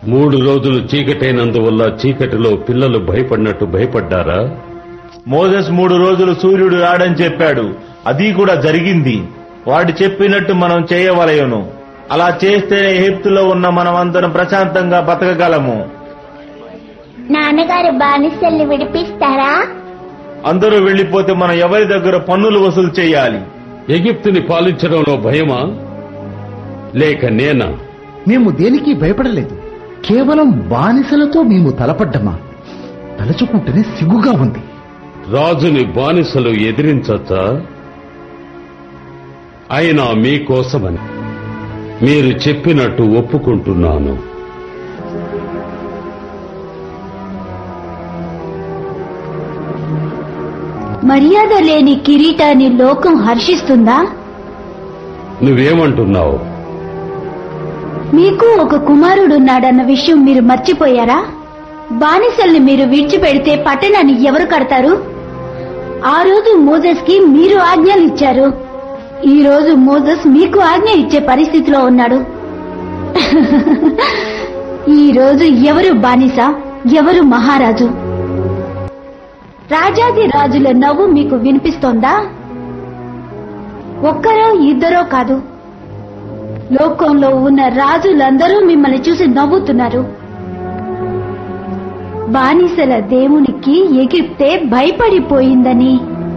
మూడు రోజులు చీకటైనందువల్ల చీకటిలో పిల్లలు భయపడినట్టు భయపడ్డారా మోజెస్ మూడు రోజులు సూర్యుడు రాడని చెప్పాడు అది కూడా జరిగింది వాడు చెప్పినట్టు మనం చేయవలయను అలా చేస్తేనే ఎహిప్తులో ఉన్న మనమందరం ప్రశాంతంగా బతకగలము నాన్నగారు బానిసల్ని విడిపిస్తారా అందరూ వెళ్లిపోతే మనం ఎవరి దగ్గర పన్నులు వసూలు చేయాలి ఎగిప్తుని పాలించడంలో భయమా లేక నేనా మేము దేనికి భయపడలేదు కేవలం బానిసలతో మేము తలపడ్డమా తలుచుకుంటేనే సిగ్గుగా ఉంది రాజుని బానిసలు ఎదిరించచ్చా అయినా మీకోసమని మీరు చెప్పినట్టు ఒప్పుకుంటున్నాను మర్యాద లేని కిరీటాన్ని లోకం హర్షిస్తుందా నువ్వేమంటున్నావు మీకు ఒక కుమారుడున్నాడన్న విషయం మీరు మర్చిపోయారా బానిసల్ని మీరు విడిచిపెడితే పట్టణాన్ని ఎవరు కడతారు ఆ రోజు మోజెస్ కి మీరు ఆజ్ఞలు ఇచ్చారు ఈ రోజు మోజెస్ మీకు ఆజ్ఞ ఇచ్చే పరిస్థితిలో ఉన్నాడు ఈ రోజు ఎవరు బానిస ఎవరు మహారాజు రాజాది రాజుల నవ్వు మీకు వినిపిస్తోందా ఒక్కరో ఇద్దరో కాదు లోకంలో ఉన్న రాజులందరూ మిమ్మల్ని చూసి నవ్వుతున్నారు బానిసల దేవునికి ఎగిప్తే భయపడిపోయిందని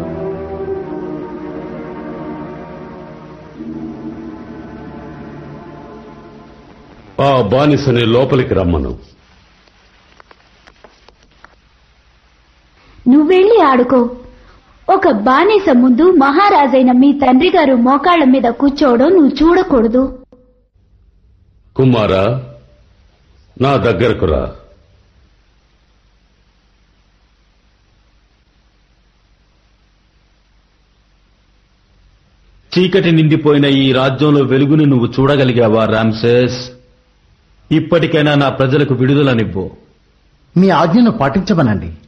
ఆ బానిసని లోపలికి రమ్మను నువ్వెళ్ళి ఆడుకో ఒక బానిస ముందు మహారాజైన మీ తండ్రి గారు మోకాళ్ల మీద కూర్చోవడం నువ్వు చూడకూడదు కుమారా నా దగ్గరకు రా చీకటి నిండిపోయిన ఈ రాజ్యంలో వెలుగుని నువ్వు చూడగలిగావా రామ్సేస్ ఇప్పటికైనా నా ప్రజలకు విడుదలనివ్వు మీ ఆజ్ఞను పాటించమనండి